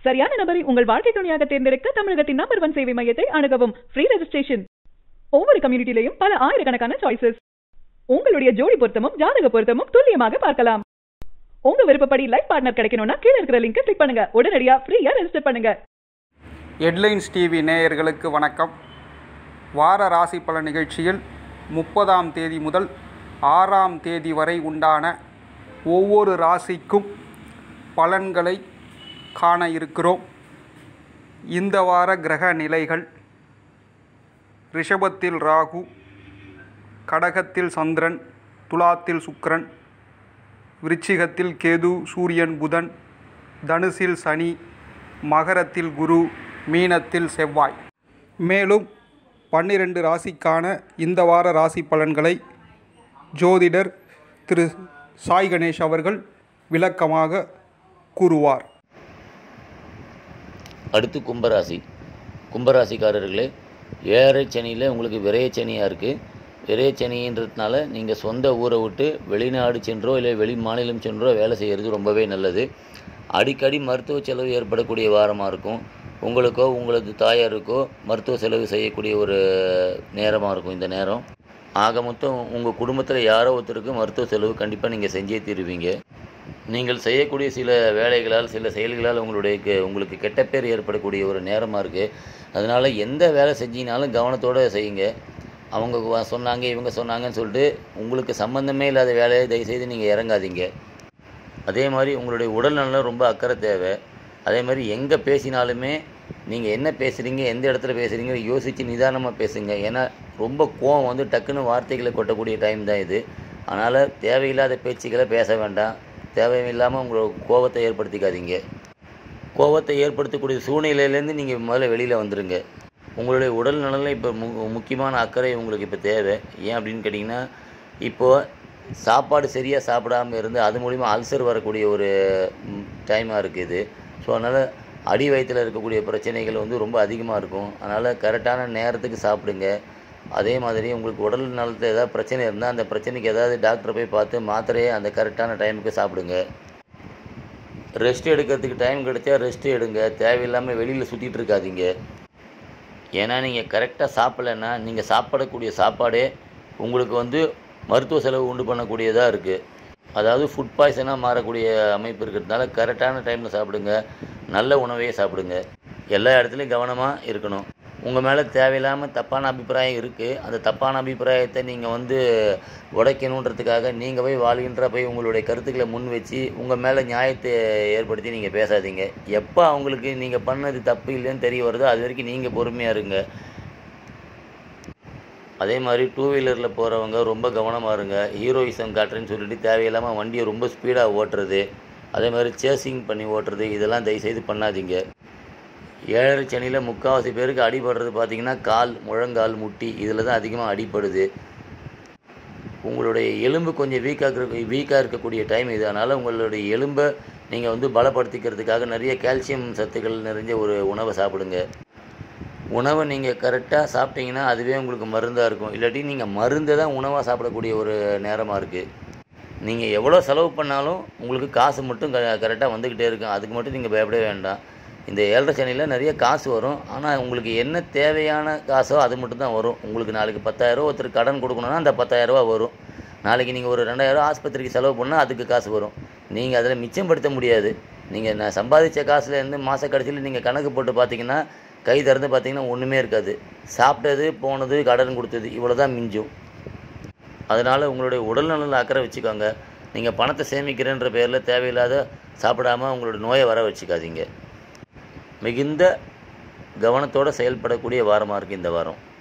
சரியான நபரை உங்கள் வாழ்க்கை துணையாக தேர்ந்தெடுக்க தமிழகத்தின் நம்பர் ஒன் சேவை மையத்தை அணுகவும் ஃப்ரீ ரெஜிஸ்ட்ரேஷன் ஒவ்வொரு கம்யூனிட்டிலையும் பல ஆயிரக்கணக்கான சாய்ஸஸ் உங்களுடைய ஜோடி பொருத்தமும் ஜாதக பொருத்தமும் துல்லியமாக பார்க்கலாம் உங்க விருப்பப்படி லைஃப் பார்ட்னர் கிடைக்கணும்னா கீழ இருக்கிற லிங்கை கிளிக் பண்ணுங்க உடனடியா ஃப்ரீயா ரெஜிஸ்டர் பண்ணுங்க ஹெட்லைன்ஸ் டிவி நேயர்களுக்கு வணக்கம் வார ராசி பலன் நிகழ்ச்சியில் முப்பதாம் தேதி முதல் ஆறாம் தேதி வரை உண்டான ஒவ்வொரு ராசிக்கும் பலன்களை காண இருக்கிறோம் இந்த வார கிரக நிலைகள் ரிஷபத்தில் ராகு கடகத்தில் சந்திரன் துலாத்தில் சுக்கிரன் விருச்சிகத்தில் கேது சூரியன் புதன் தனுசில் சனி மகரத்தில் குரு மீனத்தில் செவ்வாய் மேலும் பன்னிரண்டு ராசிக்கான இந்த வார ராசி பலன்களை ஜோதிடர் திரு சாய் கணேஷ் அவர்கள் விளக்கமாக கூறுவார் அடுத்து கும்பராசி கும்பராசிக்காரர்களே ஏழரை சனியில் உங்களுக்கு விரையச்சனியாக இருக்குது விரையச்சனின்றதுனால நீங்கள் சொந்த ஊரை விட்டு வெளிநாடு சென்றோ இல்லை வெளி மாநிலம் சென்றோ வேலை செய்கிறது ரொம்பவே நல்லது அடிக்கடி மருத்துவ செலவு ஏற்படக்கூடிய வாரமாக இருக்கும் உங்களுக்கோ உங்களது தாயாருக்கோ மருத்துவ செலவு செய்யக்கூடிய ஒரு நேரமாக இருக்கும் இந்த நேரம் ஆக மொத்தம் உங்கள் குடும்பத்தில் யாரோ ஒருத்தருக்கு மருத்துவ செலவு கண்டிப்பாக நீங்கள் செஞ்சே தீருவீங்க நீங்கள் செய்யக்கூடிய சில வேலைகளால் சில செயல்களால் உங்களுடைய கெ- உங்களுக்கு கெட்ட பேர் ஏற்படக்கூடிய ஒரு நேரமாக இருக்குது அதனால் எந்த வேலை செஞ்சீங்கனாலும் கவனத்தோடு செய்யுங்க அவங்க வ- சொன்னாங்க இவங்க சொன்னாங்கன்னு சொல்லிட்டு உங்களுக்கு சம்மந்தமே இல்லாத வேலையை தயவுசெய்து நீங்கள் இறங்காதீங்க அதே மாதிரி உங்களுடைய உடல் நலம் ரொம்ப அக்கறை தேவை அதே மாதிரி எங்கே பேசினாலுமே நீங்கள் என்ன பேசுகிறீங்க எந்த இடத்துல பேசுகிறீங்க யோசித்து நிதானமாக பேசுங்க ஏன்னா ரொம்ப கோவம் வந்து டக்குன்னு வார்த்தைகளை கொட்டக்கூடிய டைம் தான் இது அதனால் தேவையில்லாத பேச்சுக்களை பேச வேண்டாம் தேவையில்லாமல் உங்களோட கோபத்தை ஏற்படுத்திக்காதீங்க கோபத்தை ஏற்படுத்தக்கூடிய சூழ்நிலையிலேருந்து நீங்கள் முதல்ல வெளியில் வந்துடுங்க உங்களுடைய உடல் நலனில் இப்போ மு முக்கியமான அக்கறை உங்களுக்கு இப்போ தேவை ஏன் அப்படின்னு கேட்டிங்கன்னா இப்போது சாப்பாடு சரியாக சாப்பிடாம இருந்து அது மூலிமா அல்சர் வரக்கூடிய ஒரு டைமாக இருக்குது ஸோ அதனால் அடி வயிற்றில் இருக்கக்கூடிய பிரச்சனைகள் வந்து ரொம்ப அதிகமாக இருக்கும் அதனால் கரெக்டான நேரத்துக்கு சாப்பிடுங்க அதே மாதிரி உங்களுக்கு உடல் நலத்தில் ஏதாவது பிரச்சனை இருந்தால் அந்த பிரச்சனைக்கு ஏதாவது டாக்டரை போய் பார்த்து மாத்திரையை அந்த கரெக்டான டைமுக்கு சாப்பிடுங்க ரெஸ்ட் எடுக்கிறதுக்கு டைம் கிடைச்சா ரெஸ்ட் எடுங்க தேவையில்லாமல் வெளியில் சுற்றிட்டு இருக்காதீங்க ஏன்னா நீங்கள் கரெக்டாக சாப்பிட்லன்னா நீங்கள் சாப்பிடக்கூடிய சாப்பாடே உங்களுக்கு வந்து மருத்துவ செலவு உண்டு பண்ணக்கூடியதாக இருக்குது அதாவது ஃபுட் பாய்சனாக மாறக்கூடிய அமைப்பு இருக்கிறதுனால கரெக்டான டைமில் சாப்பிடுங்க நல்ல உணவையே சாப்பிடுங்க எல்லா இடத்துலையும் கவனமாக இருக்கணும் உங்கள் மேலே தேவையில்லாமல் தப்பான அபிப்பிராயம் இருக்குது அந்த தப்பான அபிப்பிராயத்தை நீங்கள் வந்து உடைக்கணுன்றதுக்காக நீங்கள் போய் வாழ்கின்ற போய் உங்களுடைய கருத்துக்களை முன் வச்சு உங்கள் மேலே நியாயத்தை ஏற்படுத்தி நீங்கள் பேசாதீங்க எப்போ அவங்களுக்கு நீங்கள் பண்ணது தப்பு இல்லைன்னு தெரிய வருதோ அது வரைக்கும் நீங்கள் பொறுமையாக இருங்க அதே மாதிரி டூ வீலரில் போகிறவங்க ரொம்ப கவனமாக இருங்க ஹீரோயிசம் காட்டுறேன்னு சொல்லிட்டு தேவையில்லாமல் வண்டியை ரொம்ப ஸ்பீடாக ஓட்டுறது அதே மாதிரி சேசிங் பண்ணி ஓட்டுறது இதெல்லாம் தயவுசெய்து பண்ணாதீங்க ஏழரை சனியில் முக்கால்வாசி பேருக்கு அடிபடுறது பார்த்தீங்கன்னா கால் முழங்கால் முட்டி இதில் தான் அதிகமாக அடிபடுது உங்களுடைய எலும்பு கொஞ்சம் வீக்காக இருக்க வீக்காக இருக்கக்கூடிய டைம் இது அதனால் உங்களுடைய எலும்பை நீங்கள் வந்து பலப்படுத்திக்கிறதுக்காக நிறைய கால்சியம் சத்துக்கள் நிறைஞ்ச ஒரு உணவை சாப்பிடுங்க உணவை நீங்கள் கரெக்டாக சாப்பிட்டீங்கன்னா அதுவே உங்களுக்கு மருந்தாக இருக்கும் இல்லாட்டி நீங்கள் மருந்தை தான் உணவாக சாப்பிடக்கூடிய ஒரு நேரமாக இருக்குது நீங்கள் எவ்வளோ செலவு பண்ணாலும் உங்களுக்கு காசு மட்டும் க கரெக்டாக வந்துக்கிட்டே இருக்கும் அதுக்கு மட்டும் நீங்கள் பயப்படவே வேண்டாம் இந்த ஏழரை சனியில் நிறைய காசு வரும் ஆனால் உங்களுக்கு என்ன தேவையான காசோ அது மட்டும் தான் வரும் உங்களுக்கு நாளைக்கு பத்தாயிரரூவா ஒருத்தர் கடன் கொடுக்கணுன்னா அந்த பத்தாயிரரூவா வரும் நாளைக்கு நீங்கள் ஒரு ரெண்டாயிரம் ஆஸ்பத்திரிக்கு செலவு பண்ணால் அதுக்கு காசு வரும் நீங்கள் அதில் மிச்சப்படுத்த முடியாது நீங்கள் நான் சம்பாதிச்ச காசுலேருந்து மாத கடைசியில் நீங்கள் கணக்கு போட்டு பார்த்தீங்கன்னா கை திறந்து பார்த்தீங்கன்னா ஒன்றுமே இருக்காது சாப்பிட்டது போனது கடன் கொடுத்தது இவ்வளோ தான் மிஞ்சும் அதனால் உங்களுடைய உடல் நலனில் அக்கறை வச்சுக்கோங்க நீங்கள் பணத்தை சேமிக்கிறேன்ற பேரில் தேவையில்லாத சாப்பிடாம உங்களோட நோயை வர வச்சுக்காதீங்க மிகுந்த கவனத்தோடு செயல்படக்கூடிய வாரமாக இருக்குது இந்த வாரம்